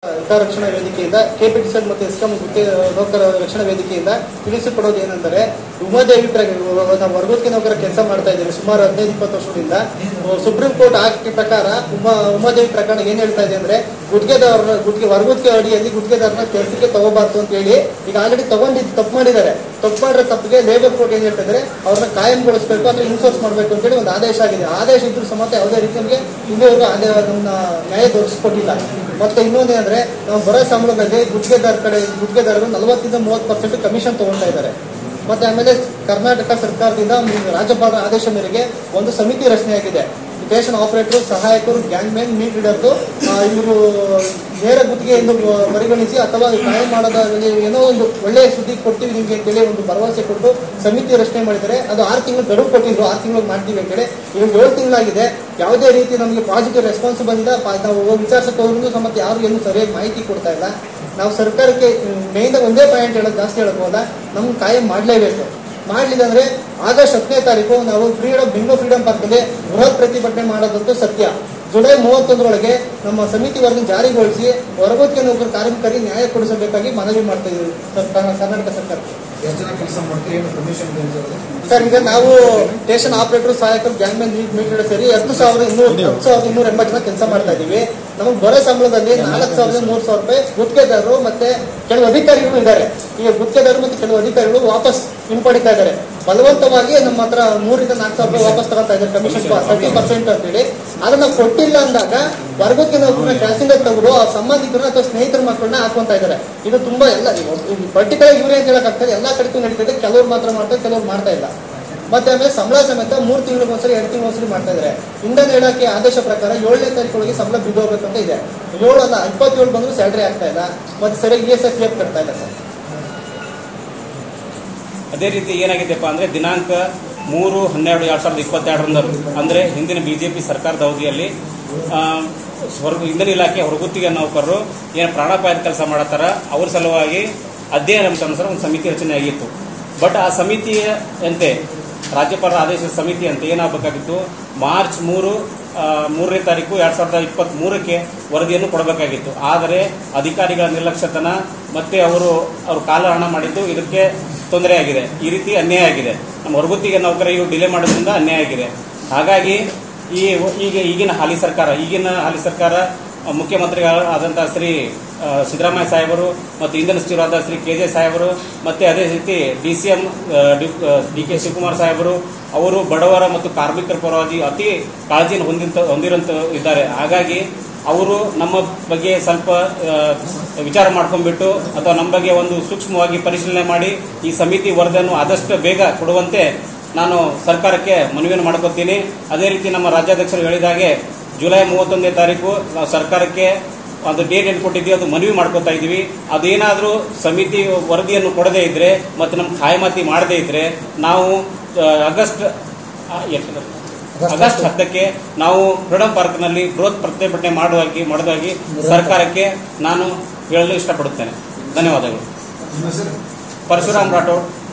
ಸರ್ಕಾರ ರಕ್ಷಣಾ ವೇದಿಕೆಯಿಂದ ಕೆಪಿಟಿಸಲ್ ಮತ್ತು ಎಸ್ಕಾಂ ಗುತ್ತಿಗೆ ನೌಕರ ರಕ್ಷಣಾ ವೇದಿಕೆಯಿಂದ ತಿಳಿಸಿಕೊಡೋದು ಏನಂದರೆ ಉಮಾದೇವಿ ಪ್ರ- ನಾವು ವರ್ಗೋತ್ಗೆ ನೌಕರ ಕೆಲಸ ಮಾಡ್ತಾ ಇದ್ದೀವಿ ಸುಮಾರು ಹದಿನೈದು ಇಪ್ಪತ್ತು ವರ್ಷದಿಂದ ಸುಪ್ರೀಂ ಕೋರ್ಟ್ ಆಕ್ಟ್ ಪ್ರಕಾರ ಉಮಾ ಉಮಾದೇವಿ ಪ್ರಕರಣ ಏನ್ ಹೇಳ್ತಾ ಇದೆ ಅಂದ್ರೆ ಗುತ್ತಿಗೆದಾರರ ಗುತ್ತಿಗೆ ವರ್ಗೋತ್ಗೆ ಅಡಿಯಲ್ಲಿ ಗುತ್ತಿಗೆದಾರನ ಕೆಲಸಕ್ಕೆ ತಗೋಬಾರ್ದು ಅಂತ ಹೇಳಿ ಈಗ ಆಲ್ರೆಡಿ ತಗೊಂಡಿದ್ದು ತಪ್ಪು ಮಾಡಿದ್ದಾರೆ ತಪ್ಪು ಮಾಡಿರೋ ತಪ್ಪಿಗೆ ಲೇಬರ್ ಕೋರ್ಟ್ ಏನ್ ಹೇಳ್ತಾ ಇದ್ದಾರೆ ಅವ್ರನ್ನ ಕಾಯಂಗೊಳಿಸಬೇಕು ಅಥವಾ ಇನ್ಸೋರ್ಸ್ ಮಾಡಬೇಕು ಅಂತ ಹೇಳಿ ಒಂದು ಆದೇಶ ಆಗಿದೆ ಆದೇಶ ಇದ್ರೂ ಸಮೇತ ಯಾವುದೇ ರೀತಿ ನಮಗೆ ಇಲ್ಲಿವರೆಗೂ ಆದೇ ನಮ್ಮನ್ನ ನ್ಯಾಯ ದೊರಕಿಸ್ಕೊಟ್ಟಿಲ್ಲ ಮತ್ತೆ ಇನ್ನೊಂದೇನಂದ್ರೆ ನಾವು ಬರೋ ಸಂಬಳದಲ್ಲಿ ಗುತ್ತಿಗೆದಾರ ಕಡೆ ಗುತ್ತಿಗೆದಾರರು ನಲವತ್ತರಿಂದ ಮೂವತ್ತು ಪರ್ಸೆಂಟ್ ಕಮಿಷನ್ ತಗೊಳ್ತಾ ಇದ್ದಾರೆ ಮತ್ತೆ ಆಮೇಲೆ ಕರ್ನಾಟಕ ಸರ್ಕಾರದಿಂದ ರಾಜ್ಯಪಾಲರ ಆದೇಶ ಮೇರೆಗೆ ಒಂದು ಸಮಿತಿ ರಚನೆಯಾಗಿದೆ ಸ್ಟೇಷನ್ ಆಪರೇಟರ್ ಸಹಾಯಕರು ಗ್ಯಾಂಗ್ ಮ್ಯಾನ್ ಮೀಟ್ ಲೀಡರ್ದು ಇವರು ನೇರ ಗುತ್ತಿಗೆ ಎಂದು ಪರಿಗಣಿಸಿ ಅಥವಾ ಕಾಯಂ ಮಾಡೋದಾಗಲಿ ಏನೋ ಒಂದು ಒಳ್ಳೆಯ ಸುದ್ದಿ ಕೊಡ್ತೀವಿ ನಿಮಗೆ ಅಂತೇಳಿ ಒಂದು ಭರವಸೆ ಕೊಟ್ಟು ಸಮಿತಿ ರಚನೆ ಮಾಡಿದ್ದಾರೆ ಅದು ಆರು ತಿಂಗಳು ಗಡುವು ಕೊಟ್ಟಿದ್ರು ಆರು ತಿಂಗಳು ಮಾಡ್ತೀವಿ ಅಂತೇಳಿ ಇವಾಗ ಏಳು ತಿಂಗಳಾಗಿದೆ ಯಾವುದೇ ರೀತಿ ನಮಗೆ ಪಾಸಿಟಿವ್ ರೆಸ್ಪಾನ್ಸ್ ಬಂದಿಲ್ಲ ಪಾ- ನಾವು ಹೋಗಿ ವಿಚಾರಿಸಕ್ಕೆ ಹೋದ್ರು ಸಮೇತ ಯಾರು ಏನು ಸರಿಯಾಗಿ ಮಾಹಿತಿ ಕೊಡ್ತಾ ಇಲ್ಲ ನಾವು ಸರ್ಕಾರಕ್ಕೆ ಮೇಯ್ನ್ ಒಂದೇ ಪಾಯಿಂಟ್ ಹೇಳೋದು ಜಾಸ್ತಿ ಹೇಳಬಹುದಾ ನಮ್ಗೆ ಕಾಯಂ ಮಾಡಲೇಬೇಕು ಮಾಡಲಿಲ್ಲ ಅಂದ್ರೆ ಆಗಸ್ಟ್ ಹತ್ತನೇ ತಾರೀಕು ನಾವು ಫ್ರೀಡಮ್ ಬೆಂಗಳೂರು ಫ್ರೀಡಮ್ ಪಾರ್ಕ್ನಲ್ಲಿ ಬೃಹತ್ ಪ್ರತಿಭಟನೆ ಮಾಡೋದಂತೂ ಸತ್ಯ ಜುಲೈ ಮೂವತ್ತೊಂದರೊಳಗೆ ನಮ್ಮ ಸಮಿತಿ ವರದಿ ಜಾರಿಗೊಳಿಸಿ ಹೊರಗುತ್ತಿಗೆ ನೌಕರ ಕಾರ್ಮಿಕರಿಗೆ ನ್ಯಾಯ ಕೊಡಿಸಬೇಕಾಗಿ ಮನವಿ ಮಾಡ್ತಾ ಇದ್ದೀವಿ ಸರ್ಕಾರ ಕರ್ನಾಟಕ ಸರ್ಕಾರ ಎಷ್ಟು ಜನ ಕೆಲಸ ಮಾಡ್ತೀರಿ ಏನು ಕಮಿಷನ್ ಸರ್ ಈಗ ನಾವು ಸ್ಟೇಷನ್ ಆಪರೇಟರ್ ಸಹಾಯಕರು ಗ್ಯಾಂಗ್ ಮ್ಯಾನ್ ಮೀಟರ್ ಸೇರಿ ಹತ್ತು ಸಾವಿರದ ಇನ್ನೂರ ಹತ್ತು ಸಾವಿರದ ಇನ್ನೂರ ಎಂಬತ್ತು ಜನ ಕೆಲಸ ಮಾಡ್ತಾ ಇದೀವಿ ನಮಗೆ ಬರೋ ಸಂಬಳದಲ್ಲಿ ನಾಲ್ಕು ಸಾವಿರದ ಮೂರು ಸಾವಿರ ರೂಪಾಯಿ ಗುತ್ತಿಗೆದಾರರು ಮತ್ತೆ ಕೆಲವು ಅಧಿಕಾರಿಗಳು ಇದ್ದಾರೆ ಈಗ ಗುತ್ತಿಗೆದಾರರು ಮತ್ತೆ ಕೆಲವು ಅಧಿಕಾರಿಗಳು ವಾಪಸ್ ಹಿಂಪಡಿತಾ ಇದ್ದಾರೆ ಬಲವಂತವಾಗಿ ನಮ್ಮ ಹತ್ರ ಮೂರಿಂದ ನಾಲ್ಕು ಸಾವಿರ ರೂಪಾಯಿ ವಾಪಸ್ ತಗೊಳ್ತಾ ಇದ್ದಾರೆ ಕಮಿಷನ್ ತರ್ಟಿ ಪರ್ಸೆಂಟ್ ಅಂತೇಳಿ ಅದನ್ನ ಕೊಟ್ಟಿಲ್ಲ ಅಂದಾಗ ವರ್ಗಕ್ಕೆ ನಾವು ಕೆಲಸದಿಂದ ತೆಗೆದು ಆ ಸಂಬಂಧಿಕರನ್ನ ಅಥವಾ ಸ್ನೇಹಿತರ ಮಕ್ಕಳನ್ನ ಹಾಕೊಂತ ಇದ್ದಾರೆ ಇದು ತುಂಬಾ ಎಲ್ಲ ಪರ್ಟಿಕ್ಯುಲರ್ ಇವರೇ ಅಂತ ಹೇಳಕ್ಕಾಗ್ತದೆ ಎಲ್ಲಾ ಕಡೆಗೂ ನಡೀತದೆ ಕೆಲವ್ರು ಮಾತ್ರ ಮಾಡ್ತಾರೆ ಕೆಲವ್ರು ಮಾಡ್ತಾ ಇಲ್ಲ ಮತ್ತೆ ಆಮೇಲೆ ಸಂಬಳ ಸಮೇತ ಮೂರು ತಿಂಗಳಿಗೊಂದ್ಸರಿ ಎರಡು ತಿಂಗಳಿಗೊಂದ್ಸರಿ ಮಾಡ್ತಾ ಇದ್ದಾರೆ ಇಂಧನ ಇಲಾಖೆ ಆದೇಶ ಪ್ರಕಾರ ಏಳನೇ ತಾರೀಕೊಳಗೆ ಸಂಬಳ ಬಿದ್ದೋಗ್ಬೇಕಂತ ಇದೆ ಏಳು ಅಲ್ಲ ಇಪ್ಪತ್ತೇಳು ಬಂದ್ರು ಸ್ಯಾಲ್ರಿ ಆಗ್ತಾ ಇಲ್ಲ ಮತ್ತೆ ಸರಿಯಾಗಿ ಇ ಎಸ್ ಎಫ್ ಕಟ್ತಾ ಇಲ್ಲ ಸರ್ ಅದೇ ರೀತಿ ಏನಾಗಿದೆಪ್ಪ ಅಂದ್ರೆ ದಿನಾಂಕ ಮೂರು ಹನ್ನೆರಡು ಎರಡ್ ಸಾವಿರದ ಇಪ್ಪತ್ತೆರಡರಂದು ಅಂದ್ರೆ ಹಿಂದಿನ ಬಿಜೆಪಿ ಸರ್ಕಾರದ ಅವಧಿಯಲ್ಲಿ ಆ, ಹೊರ- ಇಂಧನ ಇಲಾಖೆ ಹೊರಗುತ್ತಿಗೆ ನೌಕರರು ಏನು ಪ್ರಾಣಾಪಾಯದ ಕೆಲಸ ಮಾಡತ್ತಾರ ಅವ್ರ ಸಲುವಾಗಿ ಅಧ್ಯಯನ ಅನುಸಾರ ಒಂದು ಸಮಿತಿ ರಚನೆ ಆಗಿತ್ತು ಬಟ್ ಆ ಸಮಿತಿಯ ಅಂತೆ ರಾಜ್ಯಪಾಲರ ಆದೇಶದ ಸಮಿತಿ ಅಂತ ಏನಾಗಬೇಕಾಗಿತ್ತು ಮಾರ್ಚ್ ಮೂರು ಆ, ಮೂರನೇ ತಾರೀಕು ಎರಡ್ ಸಾವಿರದ ಇಪ್ಪತ್ತ್ ಮೂರಕ್ಕೆ ವರದಿಯನ್ನು ಕೊಡಬೇಕಾಗಿತ್ತು ಆದರೆ ಅಧಿಕಾರಿಗಳ ನಿರ್ಲಕ್ಷ್ಯತನ ಮತ್ತೆ ಅವರು ಅವರು ಕಾಲಹರಣ ಮಾಡಿದ್ದು ಇದಕ್ಕೆ ತೊಂದರೆ ಆಗಿದೆ ಈ ರೀತಿ ಅನ್ಯಾಯ ಆಗಿದೆ ನಮ್ಮ ಹೊರಗುತ್ತಿಗೆ ನೌಕರರು ಡಿಲೇ ಮಾಡೋದ್ರಿಂದ ಅನ್ಯಾಯ ಆಗಿದೆ ಹಾಗಾಗಿ ಈ ಈಗ ಈಗಿನ ಹಾಲಿ ಸರ್ಕಾರ ಈಗಿನ ಹಾಲಿ ಸರ್ಕಾರ ಆ, ಮುಖ್ಯಮಂತ್ರಿಗಳಾದಂತಹ ಶ್ರೀ ಆ, ಸಿದ್ದರಾಮಯ್ಯ ಸಾಹೇಬರು ಮತ್ತು ಇಂಧನ ಸಚಿವರಾದ ಶ್ರೀ ಕೆ ಜೆ ಸಾಹೇಬರು ಮತ್ತೆ ಅದೇ ರೀತಿ D C M D K Shivakumar ಸಾಹೇಬರು ಅವರು ಬಡವರ ಮತ್ತು ಕಾರ್ಮಿಕರ ಪರವಾಗಿ ಅತಿ ಕಾಳಜಿಯನ್ನು ಹೊಂದಿಂತ ಹೊಂದಿರಂತ ಇದ್ದಾರೆ ಹಾಗಾಗಿ ಅವರು ನಮ್ಮ ಬಗ್ಗೆ ಸ್ವಲ್ಪ ಆ, ವಿಚಾರ ಮಾಡ್ಕೊಂಡ್ಬಿಟ್ಟು ಅಥವಾ ನಮ್ಮ ಬಗ್ಗೆ ಒಂದು ಸೂಕ್ಷ್ಮವಾಗಿ ಪರಿಶೀಲನೆ ಮಾಡಿ ಈ ಸಮಿತಿ ವರದಿಯನ್ನು ಆದಷ್ಟು ಬೇಗ ಕೊಡುವಂತೆ ನಾನು ಸರ್ಕಾರಕ್ಕೆ ಮನವಿಯನ್ನು ಮಾಡ್ಕೊತೀನಿ ಅದೇ ರೀತಿ ನಮ್ಮ ರಾಜ್ಯಾಧ್ಯಕ್ಷರು ಹೇಳಿದ ಹಾಗೆ ಜುಲೈ ಮೂವತ್ತೊಂದನೇ ತಾರೀಕು ನಾವು ಸರ್ಕಾರಕ್ಕೆ ಒಂದು ಡೇಟ್ ಏನು ಕೊಟ್ಟಿದ್ದೀವಿ ಅದು ಮನವಿ ಮಾಡ್ಕೊತಾ ಇದ್ದೀವಿ ಅದೇನಾದರೂ ಸಮಿತಿ ವರದಿಯನ್ನು ಕೊಡದೇ ಇದ್ರೆ ಮತ್ತು ನಮ್ಮ ಖಾಯಮಾತಿ ಮಾಡದೇ ಇದ್ರೆ ನಾವು ಆ, ಆಗಸ್ಟ್ ಆ, ಎಷ್ಟು? ಆಗಸ್ಟ್ ಹತ್ತಕ್ಕೆ ನಾವು ಫ್ರೀಡಂ ಪಾರ್ಕ್ನಲ್ಲಿ ಬೃಹತ್ ಪ್ರತಿಭಟನೆ ಮಾಡುವಾಗಿ ಮಾಡುವುದಾಗಿ ಸರ್ಕಾರಕ್ಕೆ ನಾನು ಹೇಳಲು ಇಷ್ಟಪಡುತ್ತೇನೆ ಧನ್ಯವಾದಗಳು ನಿಮ್ಮ ಹೆಸರು ಪರಶುರಾಮ್ ರಾಠೋಡ್